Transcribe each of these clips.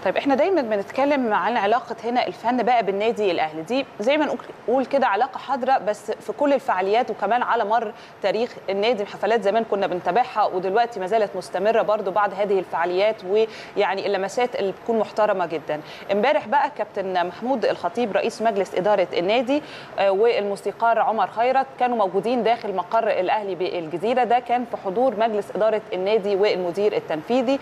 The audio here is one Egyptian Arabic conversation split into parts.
طيب احنا دايما بنتكلم عن علاقه هنا الفن بقى بالنادي الاهلي دي زي ما نقول كده علاقه حاضره بس في كل الفعاليات وكمان على مر تاريخ النادي حفلات زمان كنا بنتابعها ودلوقتي ما زالت مستمره برضو بعد هذه الفعاليات ويعني اللمسات اللي بتكون محترمه جدا امبارح بقى كابتن محمود الخطيب رئيس مجلس اداره النادي والموسيقار عمر خيرت كانوا موجودين داخل مقر الاهلي بالجزيره ده كان في حضور مجلس اداره النادي والمدير التنفيذي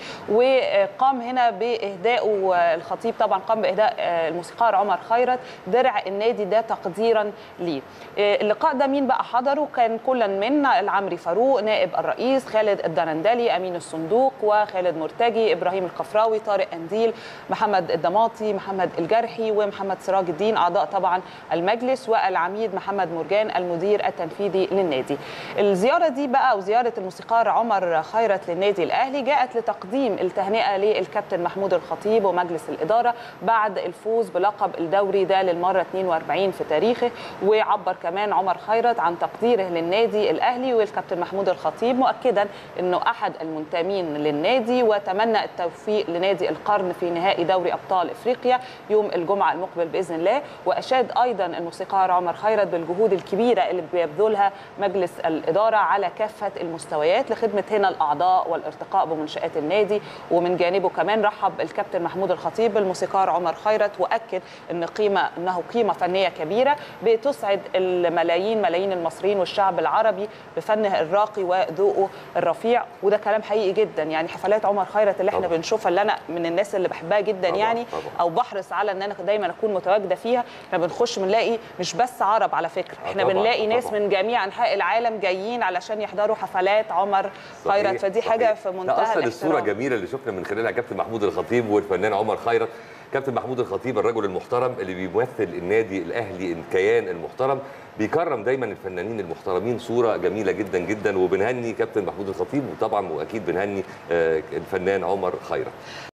وقام هنا باهدائه الخطيب طبعا قام باهداء الموسيقار عمر خيرت درع النادي ده تقديرا ليه اللقاء ده مين بقى حضره كان كلا من العمري فاروق نائب الرئيس خالد الدرندلي امين الصندوق وخالد مرتجي ابراهيم القفراوي طارق انديل محمد الضماطي محمد الجرحي ومحمد سراج الدين اعضاء طبعا المجلس والعميد محمد مرجان المدير التنفيذي للنادي الزياره دي بقى وزياره الموسيقار عمر خيرت للنادي الاهلي جاءت لتقديم التهنئه للكابتن محمود الخطيب ومجلس الاداره بعد الفوز بلقب الدوري ده للمره 42 في تاريخه وعبر كمان عمر خيرت عن تقديره للنادي الاهلي والكابتن محمود الخطيب مؤكدا انه احد المنتمين للنادي وتمنى التوفيق لنادي القرن في نهائي دوري ابطال افريقيا يوم الجمعه المقبل باذن الله واشاد ايضا الموسيقار عمر خيرت بالجهود الكبيره اللي بيبذلها مجلس الاداره على كافه المستويات لخدمه هنا الاعضاء والارتقاء بمنشات النادي ومن جانبه كمان رحب الكابتن محمود الخطيب بالموسيقار عمر خيرت واكد ان قيمه انه قيمه فنيه كبيره بتسعد الملايين ملايين المصريين والشعب العربي بفنه الراقي وذوقه الرفيع وده كلام حقيقي جدا يعني حفلات عمر خيرت اللي احنا طبعا. بنشوفها اللي انا من الناس اللي بحبها جدا طبعا، يعني طبعا. او بحرص على ان انا دايما اكون متواجده فيها احنا بنخش بنلاقي مش بس عرب على فكره آه احنا طبعا، بنلاقي آه ناس طبعا. من جميع انحاء العالم جايين علشان يحضروا حفلات عمر صحيح، خيرت فدي صحيح. حاجه في منتهى لا اصلا الاحترام. الصوره جميله اللي شفنا من خلالها كابتن محمود الخطيب والفنان عمر خيرت كابتن محمود الخطيب الرجل المحترم اللي بيمثل النادي الاهلي الكيان المحترم بيكرم دايما الفنانين المحترمين صوره جميله جدا جدا وبنهني كابتن محمود الخطيب وطبعا واكيد بنهني آه، الفنان عمر خيرت